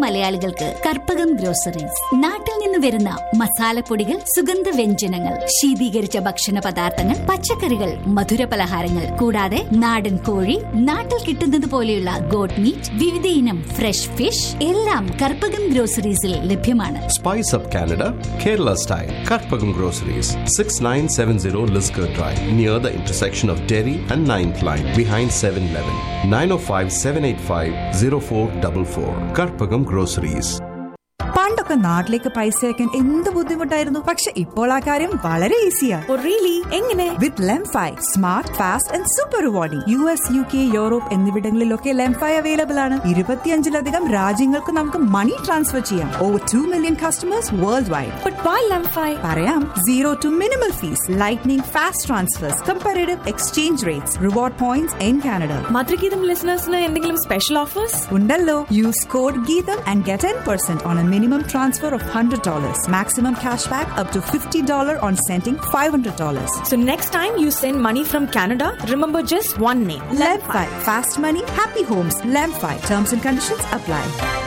മലയാളികൾക്ക് കർപ്പകം ഗ്രോസറീസ് നാട്ടിൽ നിന്ന് വരുന്ന മസാലപ്പൊടികൾ സുഗന്ധ വ്യഞ്ജനങ്ങൾ ശീതീകരിച്ച ഭക്ഷണ പദാർത്ഥങ്ങൾ പച്ചക്കറികൾ മധുര പലഹാരങ്ങൾ കൂടാതെ നാടൻ കോഴി നാട്ടിൽ കിട്ടുന്നത് പോലെയുള്ള ഗോട്ട് മീറ്റ് വിവിധ ഇനം ഫ്രഷ് ഫിഷ് എല്ലാം കർപ്പകം ഗ്രോസറീസിൽ ലഭ്യമാണ് Spice up Canada, Kerala style. Karpagam Groceries, 6970 Lisgar Drive, near the intersection of Derry and 9th Line, behind 7 Eleven. 905 785 0444. Karpagam Groceries. പണ്ടൊക്കെ നാട്ടിലേക്ക് പൈസ അയക്കാൻ എന്ത് ബുദ്ധിമുട്ടായിരുന്നു പക്ഷെ ഇപ്പോൾ ആ കാര്യം വളരെ ഈസിയാ റിയലി എങ്ങനെ with Lemfi smart fast and super rewarding U S U K Europe എന്നിവിടങ്ങളിലൊക്കെ ലെംഫൈ അവൈലബിൾ ആണ് ഇരുപത്തിയഞ്ചിലധികം രാജ്യങ്ങൾക്ക് നമുക്ക് മണി ട്രാൻസ്ഫർ ചെയ്യാം over two million customers worldwide but why Lemfi പറയാം zero to minimal fees lightning fast transfers comparative exchange rates reward points in Canada Madhurageetham ലിസണേഴ്സിന് എന്തെങ്കിലും special offers ഉണ്ടല്ലോ use code Geetham and get ten percent on a minimum transfer of hundred dollars maximum cash back up to fifty dollar on sending five hundred dollars So next time you send money from Canada, remember just one name. Lemfi. Fast money, happy homes. Lemfi. Terms and conditions apply.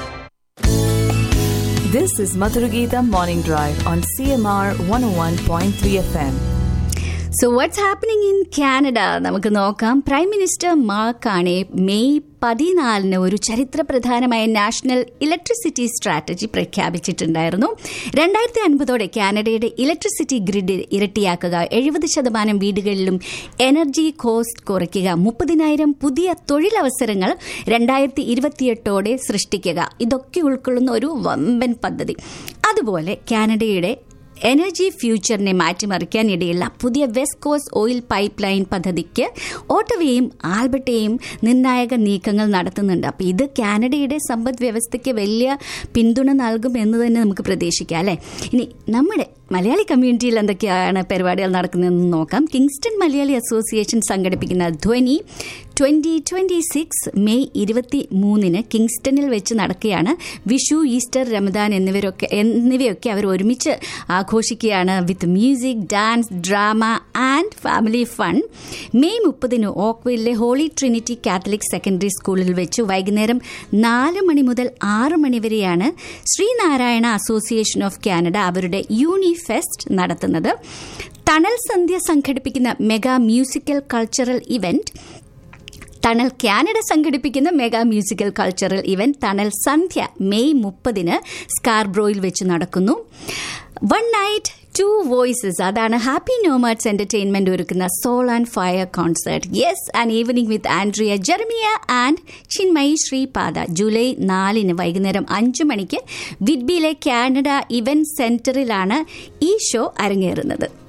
This is Madhuragita Morning Drive on CMR 101.3 FM. So what's happening in Canada നമുക്ക് നോക്കാം prime minister മാർക്കാണ് May പതിനാലിന് ഒരു ചരിത്രപ്രധാനമായ national electricity strategy പ്രഖ്യാപിച്ചിട്ടുണ്ടായിരുന്നു രണ്ടായിരത്തി അൻപതോടെ കാനഡയുടെ ഇലക്ട്രിസിറ്റി ഗ്രിഡ് ഇരട്ടിയാക്കുക എഴുപത് ശതമാനം വീടുകളിലും എനർജി കോസ്റ്റ് കുറയ്ക്കുക മുപ്പതിനായിരം പുതിയ തൊഴിലവസരങ്ങൾ രണ്ടായിരത്തി ഇരുപത്തിയെട്ടോടെ സൃഷ്ടിക്കുക ഇതൊക്കെ ഉൾക്കൊള്ളുന്ന ഒരു വമ്പൻ പദ്ധതി അതുപോലെ കാനഡയുടെ എനർജി ഫ്യൂച്ചറിനെ മാറ്റിമറിക്കാനിടയുള്ള പുതിയ west coast oil pipeline പദ്ധതിക്ക് ഓട്ടോവയും ആൽബർട്ടയും നിർണായക നീക്കങ്ങൾ നടത്തുന്നുണ്ട് അപ്പോൾ ഇത് കാനഡയുടെ സമ്പദ് വ്യവസ്ഥയ്ക്ക് വലിയ പിന്തുണ നൽകും എന്ന് തന്നെ നമുക്ക് പ്രതീക്ഷിക്കാം അല്ലേ ഇനി നമ്മുടെ മലയാളി കമ്മ്യൂണിറ്റിയിൽ എന്തൊക്കെയാണ് പരിപാടികൾ നടക്കുന്നതെന്ന് നോക്കാം കിങ്സ്റ്റൺ മലയാളി അസോസിയേഷൻ സംഘടിപ്പിക്കുന്ന ധ്വനി ട്വന്റി ട്വന്റി സിക്സ് മെയ് ഇരുപത്തി മൂന്നിന് കിങ്സ്റ്റണിൽ വെച്ച് നടക്കുകയാണ് വിഷു ഈസ്റ്റർ റമദാൻ എന്നിവരൊക്കെ എന്നിവയൊക്കെ അവർ ഒരുമിച്ച് ആഘോഷിക്കുകയാണ് with music dance drama and family fun May മുപ്പതിന് Oakville Holy Trinity Catholic Secondary സ്കൂളിൽ വെച്ച് വൈകുന്നേരം നാല് മണി മുതൽ ആറ് മണി വരെയാണ് ശ്രീനാരായണ അസോസിയേഷൻ ഓഫ് കാനഡ അവരുടെ യൂണി ഫെസ്റ്റ് നടത്തുന്നത് തണൽ സന്ധ്യ സംഘടിപ്പിക്കുന്ന mega musical cultural event Thanal Canada സംഘടിപ്പിക്കുന്ന mega musical cultural event Thanal Sandhya May മുപ്പതിന് സ്കാർബ്രോയിൽ വെച്ച് നടക്കുന്നു വൺ നൈറ്റ് ടു വോയിസസ് അതാണ് ഹാപ്പി നോമാർട്സ് എന്റർടൈൻമെന്റ് ഒരുക്കുന്ന soul and fire concert yes and evening with Andrea Jeremiah and Chinmayi Sripaada July നാലിന് വൈകുന്നേരം അഞ്ചു മണിക്ക് വിഡ്ബിയിലെ കാനഡ ഇവന്റ് സെന്ററിലാണ് ഈ ഷോ അരങ്ങേറുന്നത്